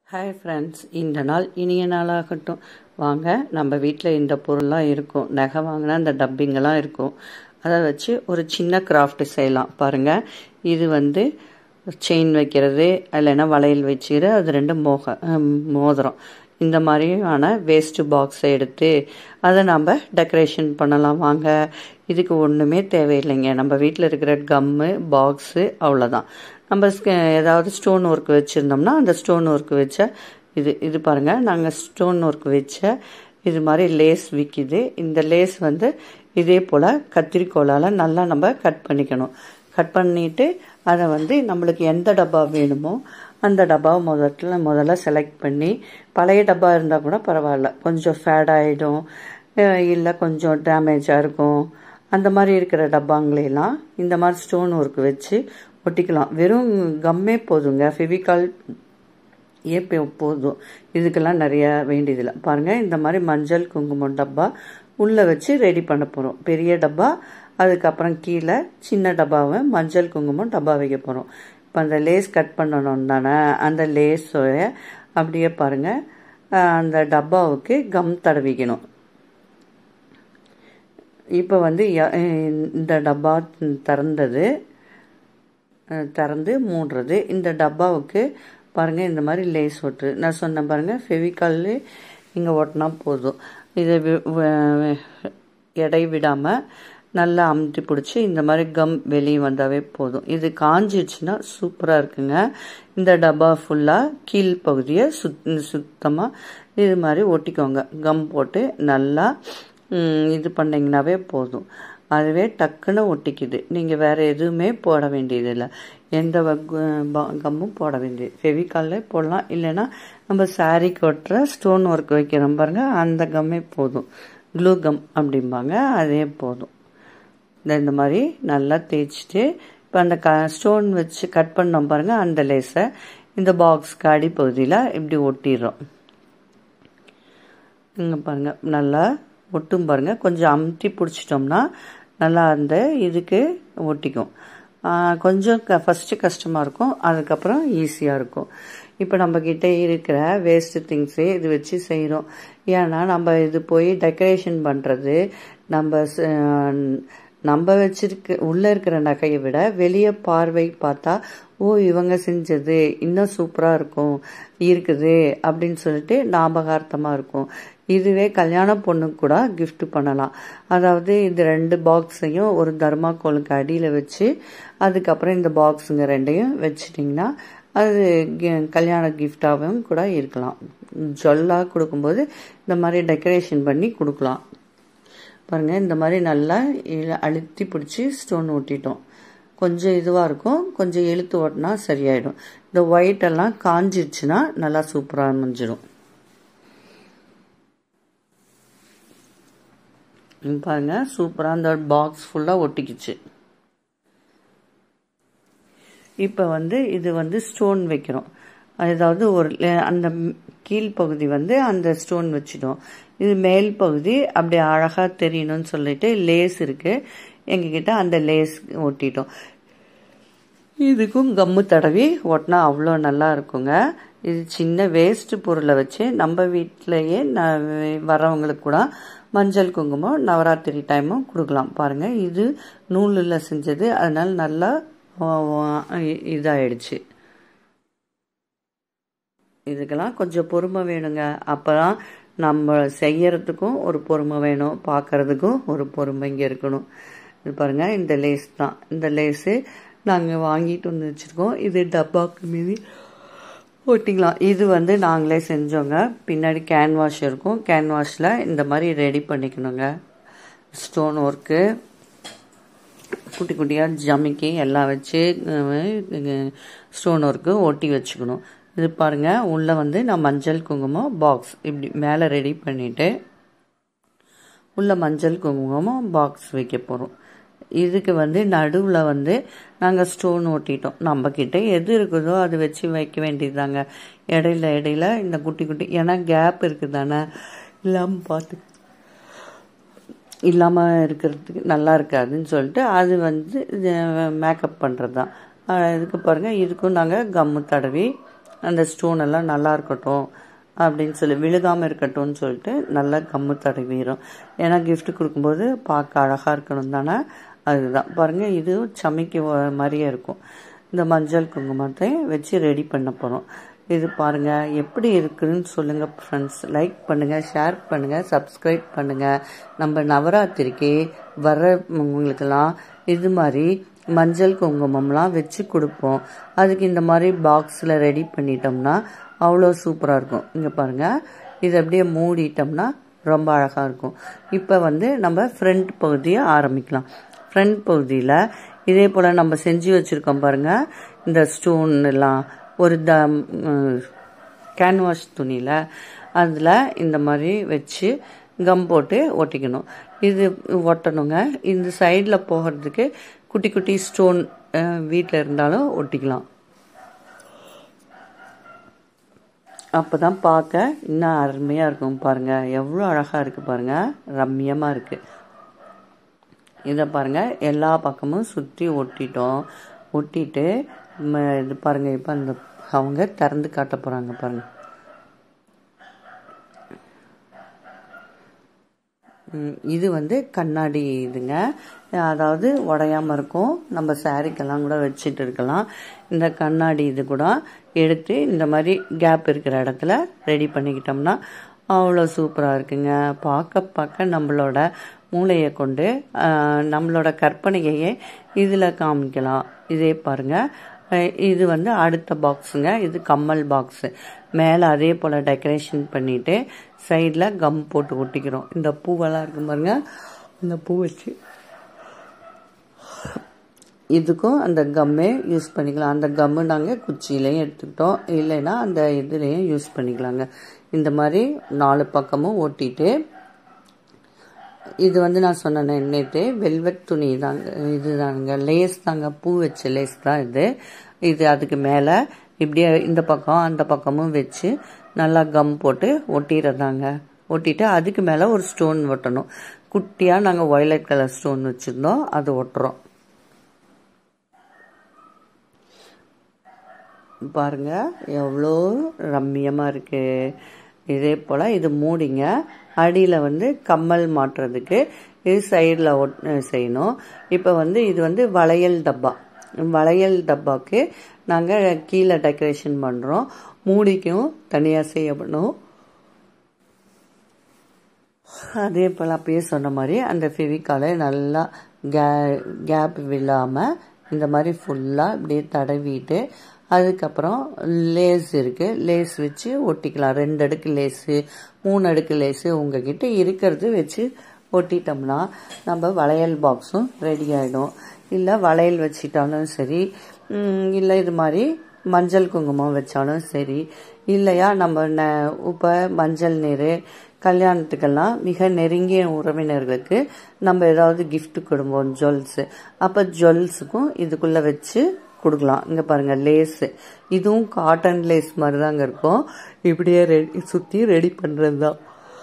Hi friends இந்த நாள் இனிய நாளாகட்டும் வாங்க நம்ம வீட்டில் இந்த பொருள்லாம் இருக்கும் நகை வாங்கினா இந்த டப்பிங்கெல்லாம் இருக்கும் அதை வச்சு ஒரு சின்ன கிராஃப்ட் செய்யலாம் பாருங்கள் இது வந்து செயின் வைக்கிறது இல்லைன்னா வளையல் வச்சுக்கிறது அது ரெண்டு மோக மோதிரம் இந்த மாதிரியான வேஸ்ட்டு பாக்ஸை எடுத்து அதை நம்ம டெக்கரேஷன் பண்ணலாம் வாங்க இதுக்கு ஒன்றுமே தேவையில்லைங்க நம்ம வீட்டில் இருக்கிற கம்மு பாக்ஸு அவ்வளோதான் நம்ம ஏதாவது ஸ்டோன் ஒர்க் வச்சுருந்தோம்னா அந்த ஸ்டோன் ஒர்க் வச்ச இது இது பாருங்கள் நாங்கள் ஸ்டோன் ஒர்க் வச்ச இது மாதிரி லேஸ் விற்கிது இந்த லேஸ் வந்து இதே போல் கத்திரிக்கோலால் நல்லா நம்ம கட் பண்ணிக்கணும் கட் பண்ணிவிட்டு அதை வந்து நம்மளுக்கு எந்த டப்பா வேணுமோ அந்த டப்பாவை முதல்ல முதல்ல செலக்ட் பண்ணி பழைய டப்பா இருந்தால் கூட பரவாயில்ல கொஞ்சம் ஃபேட் ஆகிடும் இல்லை கொஞ்சம் டேமேஜாக இருக்கும் அந்த மாதிரி இருக்கிற டப்பாங்களெல்லாம் இந்த மாதிரி ஸ்டோன் ஒர்க் வச்சு ஒட்டிக்கலாம் வெறும் கம்மே போதுங்க ஃபெவிகால் ஏ போதும் இதுக்கெல்லாம் நிறைய வேண்டியதில்லை பாருங்கள் இந்த மாதிரி மஞ்சள் குங்குமம் டப்பா உள்ளே வச்சு ரெடி பண்ண போகிறோம் பெரிய டப்பா அதுக்கப்புறம் கீழே சின்ன டப்பாவை மஞ்சள் குங்குமம் டப்பா வைக்க போகிறோம் இப்போ அந்த லேஸ் கட் பண்ணணும் தானே அந்த லேஸோட அப்படியே பாருங்கள் அந்த டப்பாவுக்கு கம் தடவிக்கணும் இப்போ வந்து இந்த டப்பா திறந்தது திறந்து மூடுறது இந்த டப்பாவுக்கு பாருங்கள் இந்த மாதிரி லேஸ் ஒட்டு நான் சொன்னேன் பாருங்கள் ஃபெவிகால் இங்கே ஒட்டினா போதும் இதை எடை விடாமல் நல்லா அமுத்தி பிடிச்சி இந்த மாதிரி கம் வெளியே வந்தாவே போதும் இது காஞ்சிடுச்சுன்னா சூப்பராக இருக்குங்க இந்த டப்பா ஃபுல்லாக கீழ் பகுதியை சுத் சுத்தமாக இது மாதிரி ஒட்டிக்கோங்க கம் போட்டு நல்லா இது பண்ணிங்கனாவே போதும் அதுவே டக்குன்னு ஒட்டிக்குது நீங்கள் வேறு எதுவுமே போட வேண்டியதில்லை எந்த கம்மும் போட வேண்டியது ஃபெவிகால்லே போடலாம் இல்லைன்னா நம்ம சாரீ கொட்டுற ஸ்டோன் ஒர்க் வைக்கிறோம் பாருங்கள் அந்த கம்மே போதும் க்ளூ கம் அப்படிம்பாங்க அதே போதும் இந்த மாதிரி நல்லா தேய்ச்சிட்டு இப்போ அந்த க ஸ்டோன் வச்சு கட் பண்ணோம் பாருங்கள் அந்த லேஸை இந்த பாக்ஸ்க்கு அடிப்பகுதியில் இப்படி ஒட்டிடுறோம் இங்கே பாருங்கள் நல்லா ஒட்டும் பாருங்கள் கொஞ்சம் அமுத்தி பிடிச்சிட்டோம்னா நல்லா அந்த இதுக்கு ஒட்டிக்கும் கொஞ்சம் க ஃபஸ்ட்டு கஷ்டமாக இருக்கும் அதுக்கப்புறம் ஈஸியாக இருக்கும் இப்போ நம்மக்கிட்ட இருக்கிற வேஸ்ட்டு திங்ஸு இது வச்சு செய்கிறோம் ஏன்னா நம்ம இது போய் டெக்கரேஷன் பண்ணுறது நம்ம நம்ம வச்சிருக்க உள்ளே இருக்கிற நகையை விட வெளியே பார்வை பார்த்தா ஓ இவங்க செஞ்சது இன்னும் சூப்பராக இருக்கும் இருக்குது அப்படின்னு சொல்லிட்டு ஞாபகார்த்தமாக இருக்கும் இதுவே கல்யாண பொண்ணுக்கு கூட கிஃப்ட் பண்ணலாம் அதாவது இந்த ரெண்டு பாக்ஸையும் ஒரு தர்மாக்கோலுக்கு அடியில் வச்சு அதுக்கப்புறம் இந்த பாக்ஸுங்க ரெண்டையும் வச்சிட்டிங்கன்னா அது கல்யாண கிஃப்டாகவும் கூட இருக்கலாம் ஜொல்லாக கொடுக்கும்போது இந்த மாதிரி டெக்கரேஷன் பண்ணி கொடுக்கலாம் பாருங்கள் இந்த மாதிரி நல்லா அழுத்தி பிடிச்சி ஸ்டோன் ஒட்டிட்டோம் கொஞ்சம் இதுவாக இருக்கும் கொஞ்சம் இழுத்து ஓட்டினா சரியாயிடும் இந்த ஒயிட்டெல்லாம் காஞ்சிடுச்சுன்னா நல்லா சூப்பராக அமைஞ்சிடும் பாருங்க சூப்பராக அந்த பாக்ஸ் ஃபுல்லாக ஒட்டிக்கிச்சு இப்போ வந்து இது வந்து ஸ்டோன் வைக்கிறோம் அதாவது ஒரு அந்த கீழ்ப்பகுதி வந்து அந்த ஸ்டோன் வச்சிடும் இது மேல் பகுதி அப்படி அழகாக தெரியணும்னு சொல்லிட்டு லேஸ் இருக்குது எங்ககிட்ட அந்த லேஸ் ஒட்டிட்டோம் இதுக்கும் கம்மு தடவி ஒட்டினா அவ்வளோ நல்லா இருக்குங்க இது சின்ன வேஸ்ட் பொருளை வச்சு நம்ம வீட்டிலையே நான் வரவங்களுக்கு கூட மஞ்சள் குங்குமம் நவராத்திரி டைமும் கொடுக்கலாம் பாருங்கள் இது நூலில் செஞ்சது அதனால் நல்லா இதாகிடுச்சு இதுக்கெல்லாம் கொஞ்சம் பொறுமை வேணுங்க அப்போ தான் நம்ம செய்யறதுக்கும் ஒரு பொறுமை வேணும் பார்க்கறதுக்கும் ஒரு பொறுமை இங்கே இருக்கணும் இது பாருங்கள் இந்த லேஸ் தான் இந்த லேஸு நாங்கள் வாங்கிட்டு வந்து வச்சுருக்கோம் இது டப்பாக்கு மீதி ஒட்டிக்கலாம் இது வந்து நாங்களே செஞ்சோங்க பின்னாடி கேன்வாஷ் இருக்கும் கேன்வாஷில் இந்த மாதிரி ரெடி பண்ணிக்கணுங்க ஸ்டோன் ஒர்க்கு குட்டி குட்டியாக ஜமிக்கி எல்லாம் வச்சு ஸ்டோன் ஒர்க்கு ஒட்டி வச்சுக்கணும் இது பாருங்கள் உள்ளே வந்து நான் மஞ்சள் குங்குமம் பாக்ஸ் இப்படி மேலே ரெடி பண்ணிவிட்டு உள்ளே மஞ்சள் குங்குமம் பாக்ஸ் வைக்க போகிறோம் இதுக்கு வந்து நடுவில் வந்து நாங்கள் ஸ்டோன் ஓட்டிட்டோம் நம்மக்கிட்ட எது இருக்குதோ அது வச்சு வைக்க வேண்டியதுதாங்க இடையில இடையில இந்த குட்டி குட்டி ஏன்னா கேப் இருக்குது தானே இல்லாமல் பார்த்து இல்லாமல் இருக்கிறதுக்கு நல்லா இருக்காதுன்னு சொல்லிட்டு அது வந்து மேக்கப் பண்ணுறது தான் இதுக்கு பாருங்கள் இதுக்கும் நாங்கள் கம்மு தடவி அந்த ஸ்டோன் எல்லாம் நல்லா இருக்கட்டும் அப்படின்னு சொல்லி விழுகாமல் இருக்கட்டும்னு சொல்லிட்டு நல்லா கம்மு தடவிடும் ஏன்னா gift கொடுக்கும்போது பார்க்க அழகாக இருக்கணும் தானே அதுதான் பாருங்கள் இது சமைக்க வ- மாதிரியே இருக்கும் இந்த மஞ்சள் குங்குமத்தை வச்சு ரெடி பண்ண போகிறோம் இது பாருங்கள் எப்படி இருக்குன்னு சொல்லுங்கள் ஃப்ரெண்ட்ஸ் லைக் பண்ணுங்கள் ஷேர் பண்ணுங்கள் சப்ஸ்கிரைப் பண்ணுங்கள் நம்ம நவராத்திரிக்கு வர்றவங்களுக்கெல்லாம் இது மாதிரி மஞ்சள் குங்குமம்லாம் வச்சு கொடுப்போம் அதுக்கு இந்த மாதிரி பாக்ஸில் ரெடி பண்ணிட்டோம்னா அவ்வளோ சூப்பராக இருக்கும் இங்கே பாருங்கள் இது அப்படியே மூடிட்டோம்னா ரொம்ப அழகாக இருக்கும் இப்போ வந்து நம்ம ஃப்ரண்ட் பகுதியை ஆரம்பிக்கலாம் ஃப்ரண்ட் பகுதியில் இதே போல் நம்ம செஞ்சு வச்சுருக்கோம் பாருங்கள் இந்த ஸ்டோன் எல்லாம் ஒரு த கேன்வாஸ் துணியில் அதில் இந்த மாதிரி வச்சு கம் போட்டு ஒட்டிக்கணும் இது ஒட்டணுங்க இந்த சைடில் போகிறதுக்கு குட்டி குட்டி ஸ்டோன் வீட்டில் இருந்தாலும் ஒட்டிக்கலாம் அப்போ தான் பார்க்க இன்னும் அருமையாக இருக்கும் பாருங்கள் எவ்வளோ அழகாக இருக்குது பாருங்கள் ரம்மியமாக இருக்குது இதை பாருங்கள் எல்லா பக்கமும் சுற்றி ஒட்டிட்டோம் ஒட்டிட்டு ம, இது பாருங்கள் இப்போ அந்த அவங்க திறந்து காட்ட போகிறாங்க பாருங்கள் ம், இது வந்து கண்ணாடி இதுங்க அதாவது உடையாம இருக்கும் நம்ம சாரிக்கெல்லாம் கூட வச்சுட்டு இருக்கலாம் இந்த கண்ணாடி இது கூட எடுத்து இந்த மாதிரி கேப் இருக்கிற இடத்துல ரெடி பண்ணிக்கிட்டோம்னா அவ்வளோ சூப்பராக இருக்குங்க பார்க்க பார்க்க நம்மளோட மூளையை கொண்டு ஆஹ், நம்மளோட கற்பனையையே இதில் காமிக்கலாம் இதே பாருங்க அஹ், இது வந்து அடுத்த பாக்ஸுங்க இது கம்மல் பாக்ஸு மேலே அதே போல் டெக்கரேஷன் பண்ணிட்டு சைடில் கம் போட்டு ஒட்டிக்கிறோம் இந்த பூவெல்லாம் இருக்கும் பாருங்க இந்த பூ வச்சு இதுக்கும் அந்த கம்மே யூஸ் பண்ணிக்கலாம் அந்த கம்மு நாங்கள் குச்சியிலையும் எடுத்துக்கிட்டோம் இல்லைன்னா அந்த இதுலேயும் யூஸ் பண்ணிக்கலாங்க இந்த மாதிரி நாலு பக்கமும் ஒட்டிட்டு இது வந்து நான் சொன்னேன் நேற்று வெல்வெட் துணி தாங்க இது தாங்க லேஸ் தாங்க பூ வச்ச லேஸ் தான் இது இது அதுக்கு மேலே இப்படியே இந்த பக்கம் அந்த பக்கமும் வச்சு நல்லா கம் போட்டு ஒட்டிடுறதாங்க ஒட்டிட்டு அதுக்கு மேலே ஒரு ஸ்டோன் ஒட்டணும் குட்டியாக நாங்கள் ஒயலட் கலர் ஸ்டோன் வச்சுருந்தோம் அது ஒட்டுறோம் பாருங்க எவ்வளோ ரம்மியமாக இருக்குது இதே போல் இது மூடிங்க அடியில் வந்து கம்மல் மாட்டுறதுக்கு இது சைடில் ஒட் செய்யணும் இப்போ வந்து இது வந்து வளையல் டப்பா வளையல் டப்பாக்கு நாங்கள் கீழே டெக்கரேஷன் பண்ணுறோம் மூடிக்கும் தனியாக செய்யப்படணும் அதே போல் அப்பயே சொன்ன மாதிரி அந்த ஃபெவிகாலை நல்லா கே கேப் விழாமல் இந்த மாதிரி ஃபுல்லாக இப்படியே தடவிட்டு அதுக்கப்புறம் லேஸ் இருக்குது லேஸ் வச்சு ஒட்டிக்கலாம் ரெண்டு அடுக்கு லேஸு மூணு அடுக்கு லேஸு உங்ககிட்ட இருக்கிறது வச்சு ஒட்டிட்டோம்னா நம்ம வளையல் பாக்ஸும் ரெடி ஆகிடும் இல்லை வளையல் வச்சிட்டாலும் சரி ம், இல்லை இது மாதிரி மஞ்சள் குங்குமம் வச்சாலும் சரி இல்லையா நம்ம ந இப்போ மஞ்சள் நீர் கல்யாணத்துக்கெல்லாம் மிக நெருங்கிய உறவினர்களுக்கு நம்ம ஏதாவது gift கொடுப்போம் ஜுவல்ஸு அப்போ ஜுவல்ஸுக்கும் இதுக்குள்ளே வச்சு கொடுக்கலாம் இங்கே பாருங்கள் லேஸு இதுவும் காட்டன் லேஸ் மாதிரி தாங்க இருக்கும் இப்படியே ரெடி சுற்றி ரெடி பண்ணுறது தான்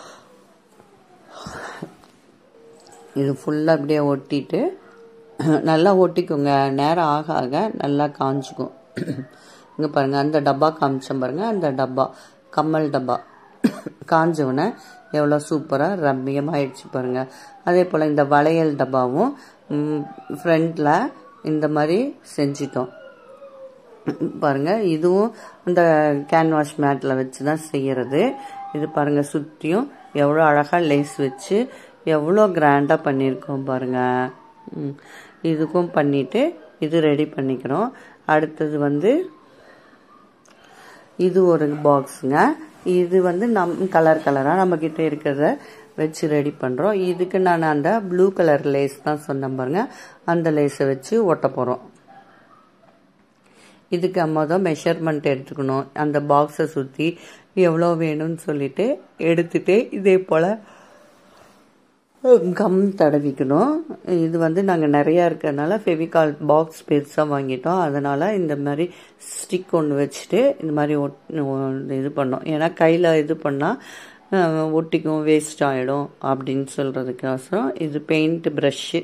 இது ஃபுல்லாக அப்படியே ஒட்டிட்டு நல்லா ஒட்டிக்கோங்க நேரம் ஆக ஆக நல்லா காஞ்சிக்கும் இங்கே பாருங்கள் அந்த டப்பா காமிச்சேன் பாருங்கள் அந்த டப்பா கம்மல் டப்பா காஞ்சவனை எவ்வளோ சூப்பராக ரம்மியமாயிடுச்சு பாருங்கள் அதே போல் இந்த வளையல் டப்பாவும் ஃப்ரண்டில் இந்த மாதிரி செஞ்சிட்டோம் பாருங்க இதுவும் அந்த கேன்வாஷ் மேட்டில் வச்சு தான் செய்யறது இது பாருங்க சுற்றியும் எவ்வளோ அழகாக லேஸ் வச்சு எவ்வளோ கிராண்டாக பண்ணியிருக்கோம் பாருங்க ம். இதுக்கும் பண்ணிட்டு இது ரெடி பண்ணிக்கிறோம் அடுத்தது வந்து இது ஒரு பாக்ஸுங்க இது வந்து நம் கலர் கலராக நம்மக்கிட்ட இருக்கிறத வச்சு ரெடி பண்ணுறோம் இதுக்கு நான் அந்த ப்ளூ கலர் லேஸ் தான் சொன்னேன் பாருங்க அந்த லேஸை வச்சு ஒட்ட போகிறோம் இதுக்கு மொதல் மெஷர்மெண்ட் எடுத்துக்கணும் அந்த பாக்ஸை சுற்றி எவ்வளோ வேணும்னு சொல்லிட்டு எடுத்துட்டு இதே போல் கம் தடவிக்கணும் இது வந்து நாங்கள் நிறையா இருக்கிறதுனால ஃபெவிகால் பாக்ஸ் பெருசாக வாங்கிட்டோம் அதனால் இந்த மாதிரி ஸ்டிக் ஒன்று வச்சுட்டு இந்த மாதிரி ஒட் இது பண்ணோம் ஏன்னா கையில் இது பண்ணால் ஒட்டிக்கும் வேஸ்ட் ஆகிடும் அப்படின்னு சொல்கிறதுக்கோசரம் இது பெயிண்ட் ப்ரஷ்ஷு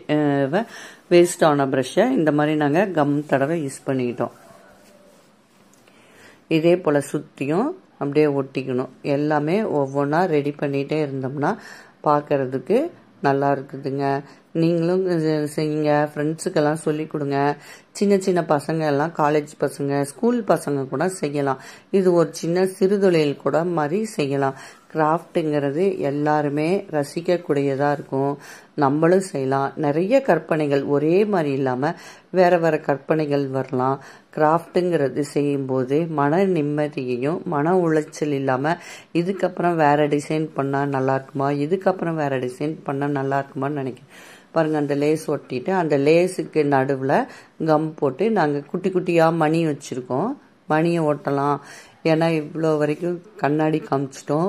வேஸ்ட் ஆன ப்ரஷ்ஷை இந்த மாதிரி நாங்கள் கம் தடவை யூஸ் பண்ணிக்கிட்டோம் இதே போல் சுற்றியும் அப்படியே ஒட்டிக்கணும் எல்லாமே ஒவ்வொன்றா ரெடி பண்ணிகிட்டே இருந்தோம்னா பார்க்கறதுக்கு நல்லா இருக்குதுங்க நீங்களும் இது செய்யுங்க ஃப்ரெண்ட்ஸுக்கெல்லாம் சொல்லி கொடுங்க சின்ன சின்ன பசங்க எல்லாம் காலேஜ் பசங்க ஸ்கூல் பசங்க கூட செய்யலாம் இது ஒரு சின்ன சிறுதொழில் கூட மாதிரி செய்யலாம் கிராஃப்ட்டுங்கிறது எல்லாருமே ரசிக்கக்கூடியதாக இருக்கும் நம்மளும் செய்யலாம் நிறைய கற்பனைகள் ஒரே மாதிரி இல்லாமல் வேற வேற கற்பனைகள் வரலாம் கிராஃப்ட்டுங்கிறது செய்யும்போது மன நிம்மதியையும் மன உளைச்சல் இல்லாமல் இதுக்கப்புறம் வேற டிசைன் பண்ணால் நல்லா இருக்குமா இதுக்கப்புறம் வேற டிசைன் பண்ணால் நல்லா இருக்குமான்னு நினைக்கிறேன் பாருங்க அந்த லேஸ் ஒட்டிட்டு அந்த லேஸுக்கு நடுவில் கம் போட்டு நாங்கள் குட்டி குட்டியாக மணி வச்சுருக்கோம் மணியை ஒட்டலாம் ஏன்னா இவ்வளோ வரைக்கும் கண்ணாடி காமிச்சிட்டோம்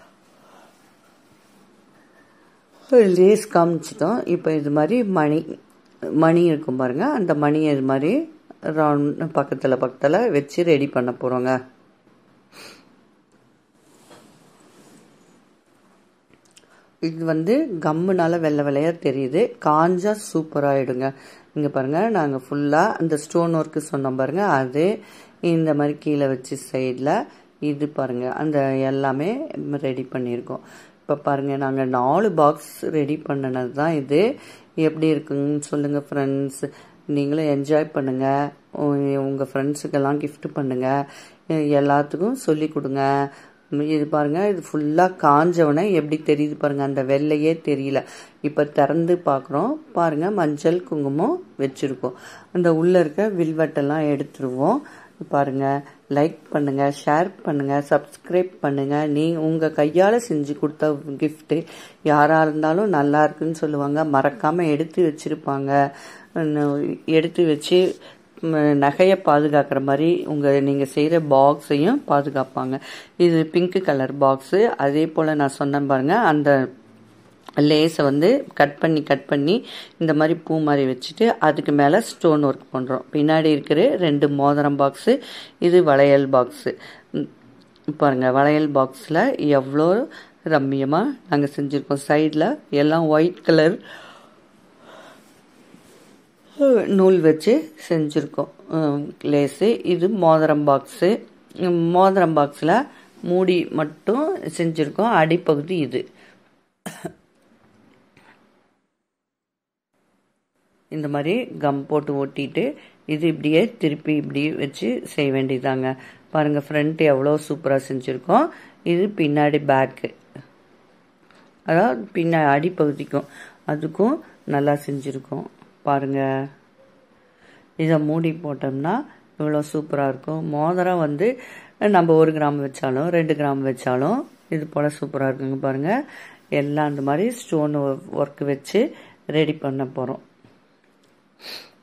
லேஸ் காமிச்சிட்டோம் இப்போ இது மாதிரி மணி மணி இருக்கும் பாருங்க அந்த மணி இது மாதிரி ரவுண்ட் பக்கத்தில் பக்கத்தில் வச்சு ரெடி பண்ண போகிறோங்க இது வந்து கம்முனால வெள்ளை வெள்ளையாக தெரியுது காஞ்சா சூப்பராகிடுங்க இங்கே பாருங்கள் நாங்கள் ஃபுல்லாக அந்த ஸ்டோன் ஒர்க்கு சொன்னோம் பாருங்கள் அது இந்த மாதிரி கீழே வச்சு சைடில் இது பாருங்கள் அந்த எல்லாமே ரெடி பண்ணியிருக்கோம் இப்போ பாருங்கள் நாங்கள் நாலு பாக்ஸ் ரெடி பண்ணினது தான் இது எப்படி இருக்குங்கன்னு சொல்லுங்கள் ஃப்ரெண்ட்ஸ் நீங்களும் என்ஜாய் பண்ணுங்கள் உங்கள் ஃப்ரெண்ட்ஸுக்கெல்லாம் கிஃப்ட் பண்ணுங்கள் எல்லாத்துக்கும் சொல்லி கொடுங்க இது பாருங்க இது ஃபுல்லாக காஞ்சவனே எப்படி தெரியுது பாருங்க அந்த வெள்ளையே தெரியல இப்போ திறந்து பார்க்குறோம் பாருங்க மஞ்சள் குங்குமம் வச்சுருக்கோம் அந்த உள்ளே இருக்க வில்வெட்டெல்லாம் எடுத்துருவோம் பாருங்க லைக் பண்ணுங்க ஷேர் பண்ணுங்க சப்ஸ்கிரைப் பண்ணுங்க நீ உங்க கையால செஞ்சு கொடுத்த கிஃப்ட் யாரா இருந்தாலும் நல்லா இருக்குன்னு சொல்லுவாங்க மறக்காம எடுத்து வச்சிருப்பாங்க எடுத்து வச்சு நகையை பாதுகாக்கிற மாதிரி உங்கள் நீங்கள் செய்கிற பாக்ஸையும் பாதுகாப்பாங்க இது பிங்க் கலர் பாக்ஸு அதே போல் நான் சொன்னேன் பாருங்கள் அந்த லேஸை வந்து கட் பண்ணி கட் பண்ணி இந்த மாதிரி பூ மாதிரி வச்சுட்டு அதுக்கு மேலே ஸ்டோன் ஒர்க் பண்ணுறோம் பின்னாடி இருக்கிற ரெண்டு மோதிரம் பாக்ஸு இது வளையல் பாக்ஸு பாருங்கள் வளையல் பாக்ஸில் எவ்வளோ ரம்மியமாக நாங்கள் செஞ்சுருக்கோம் சைடில் எல்லாம் ஒயிட் கலர் நூல் வச்சு செஞ்சுருக்கோம் லேஸு இது மோதிரம் பாக்ஸு மோதிரம் பாக்ஸில் மூடி மட்டும் செஞ்சுருக்கோம் அடிப்பகுதி இது இந்த மாதிரி கம் போட்டு ஒட்டிட்டு இது இப்படியே திருப்பி இப்படி வச்சு செய்ய வேண்டியதாங்க பாருங்கள் ஃப்ரண்ட் எவ்வளோ சூப்பராக செஞ்சுருக்கோம் இது பின்னாடி பேக்கு அதாவது பின்னா அடிப்பகுதிக்கும் அதுக்கும் நல்லா செஞ்சுருக்கோம் பாருங்கள் இதை மூடி போட்டோம்னா இவ்வளோ சூப்பராக இருக்கும் மோதிரம் வந்து நம்ம ஒரு கிராம் வச்சாலும் ரெண்டு கிராம் வச்சாலும் இது போல் சூப்பராக இருக்குங்க பாருங்கள் எல்லாம் அந்த மாதிரி ஸ்டோன் ஒர்க் வச்சு ரெடி பண்ண போகிறோம்